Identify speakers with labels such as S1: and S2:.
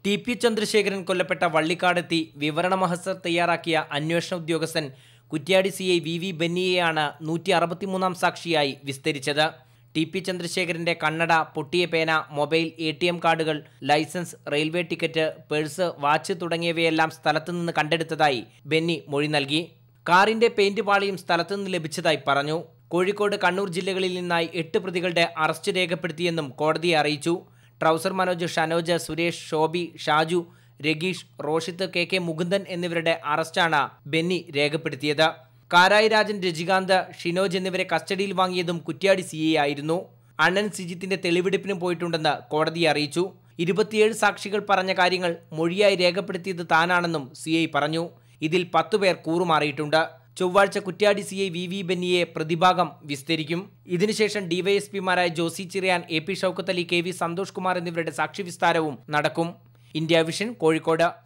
S1: T P Chandrasekharan കൊല്ലപ്പെട്ട വള്ളിക്കാടെത്തി വിവരണ മഹസർ തയ്യാറാക്കിയ അന്വേഷണ ഉദ്യോഗസ്ഥൻ Kuttiadi C I V V ബെന്നിയെയാണ് നൂറ്റി അറുപത്തിമൂന്നാം സാക്ഷിയായി വിസ്തരിച്ചത് ടി പി ചന്ദ്രശേഖരന്റെ കണ്ണട പൊട്ടിയ പേന മൊബൈൽ എ ടി എം കാർഡുകൾ licence railway ticket purse watch തുടങ്ങിയവയെല്ലാം സ്ഥലത്തുനിന്ന് കണ്ടെടുത്തതായി ബെന്നി മൊഴി നൽകി കാറിന്റെ പെയിന്റ് പാളിയും സ്ഥലത്തുനിന്ന് ലഭിച്ചതായി പറഞ്ഞു കോഴിക്കോട് കണ്ണൂർ ജില്ലകളിൽ നിന്നായി എട്ട് പ്രതികളുടെ അറസ്റ്റ് രേഖപ്പെടുത്തിയെന്നും കോടതിയെ അറിയിച്ചു trouser Manoj Shanoj Suresh Shobi Shaju Rageesh Roshith K K Mukundan എന്നിവരുടെ അറസ്റ്റാണ് ബെന്നി രേഖപ്പെടുത്തിയത് കാരായി രാജൻ രജികാന്ത് ഷിനോജ് എന്നിവരെ കസ്റ്റഡിയിൽ വാങ്ങിയതും കുറ്റ്യാടി സി ഐ ആയിരുന്നു അണ്ണൻ സിജിത്തിന്റെ തെളിവെടുപ്പിനും പോയിട്ടുണ്ടെന്ന് കോടതിയെ അറിയിച്ചു ഇരുപത്തിയേഴ് സാക്ഷികൾ പറഞ്ഞ കാര്യങ്ങൾ മൊഴിയായി രേഖപ്പെടുത്തിയത് താനാണെന്നും സി ഐ പറഞ്ഞു ഇതിൽ പത്തുപേർ കൂറുമാറിയിട്ടുണ്ട് ചൊവ്വാഴ്ച Kuttiadi C I V V ബെന്നിയെ പ്രതിഭാഗം വിസ്തരിക്കും ഇതിനുശേഷം ഡിവൈഎസ്പിമാരായ Josy Chiriyan A P Shoukath Ali K V Santhosh Kumar എന്നിവരുടെ സാക്ഷി വിസ്താരവും നടക്കും ഇന്ത്യ വിഷൻ കോഴിക്കോട്